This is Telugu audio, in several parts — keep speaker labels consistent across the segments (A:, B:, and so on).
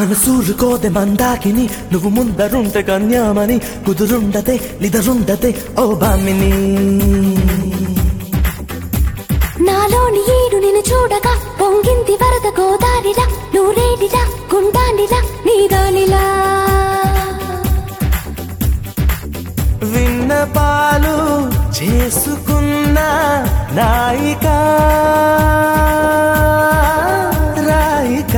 A: మనసూరుకోదె మందాకిని నువ్వు ముందరుంటే కన్యామని కుదురుండదే నిదరుండదే ఓ బామిని
B: నాలోని ఈడు నిన్ను చూడగా పొంగింది వరద గోదారిలా నూరేడిలా గుండానిలా నీదానిలా
A: విన్నపాలు చేసుకున్న నాయిక రాయిక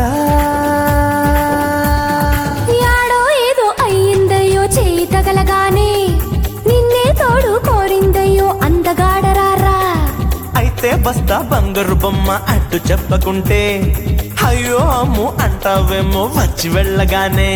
B: యాడో ఏదో అయ్యిందయ్యో చేయి తగలగానే నిన్నే తోడు కోరిందయ్యో అందగాడరారా
A: అయితే బస్తా బంగారు బొమ్మ అడ్డు చెప్పకుంటే అయ్యో అమ్ము అంటావేమో వచ్చి వెళ్ళగానే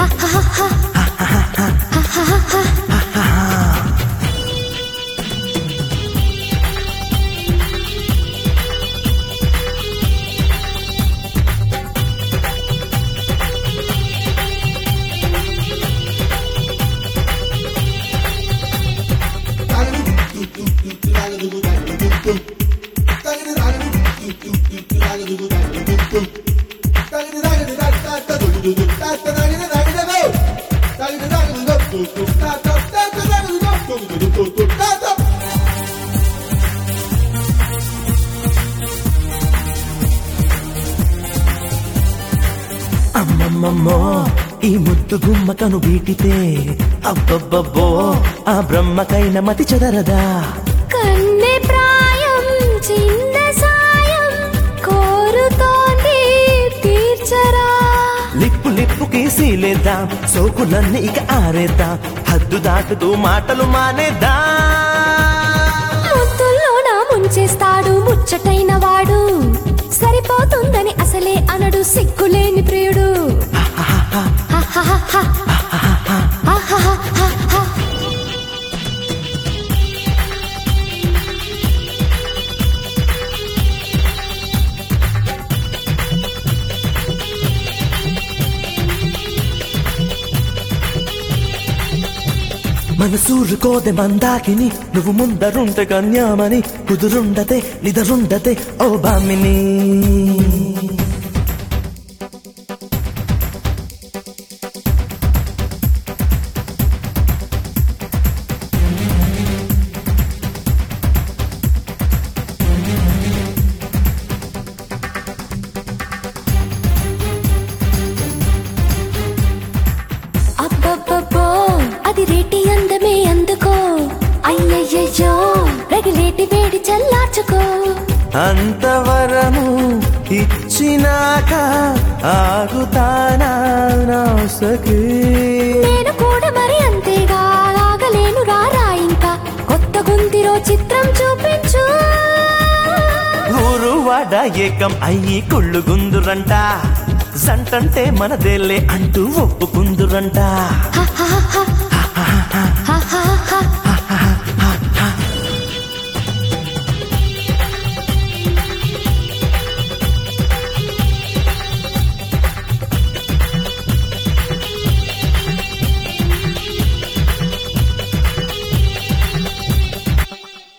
A: అమ్మమ్మమ్మో ఈ ముద్దు గుమ్మకను వీటితే అబ్బబ్బబ్బో ఆ బ్రహ్మకైన మతి చెదరదా
B: కన్నె ప్రాయం చిన్న సాయం కోరుతోంది తీర్చరా
A: లిప్పు లిప్పుకి సీలేద్దాం సోకులన్నీ ఇక ఆరేద్దాం హద్దు దాటుతూ మాటలు మానేద్దాం
B: ముద్దుల్లో నా ముంచేస్తాడు ముచ్చటైన వాడు సరిపోతుందని అసలే అనడు సిగ్గులేని ప్రియుడు
A: మనసూరుకోదె మందాకిని నువ్వు ముందరుంటే కన్యామని కుదురుండదే నిదరుండదే ఓ బామిని
B: అబ్బబ్బబ్బో అది రేటి అందమే అందుకో అయ్యయ్యో రగిలేటి వేడి చల్లార్చుకో
A: అంతవరము ఇచ్చినాక ఆగుతానా నాసకి
B: నేను కూడా మరి అంతేగా ఆగలేను రారా ఇంకా కొత్త గుందిరో చిత్రం చూపించు
A: ఊరు వాడ ఏకం అయ్యి కుళ్ళుగుందురంట జంటంటే మనదేలే అంటూ ఒప్పుకుందురంట
B: హ హ హ హ హ హ హ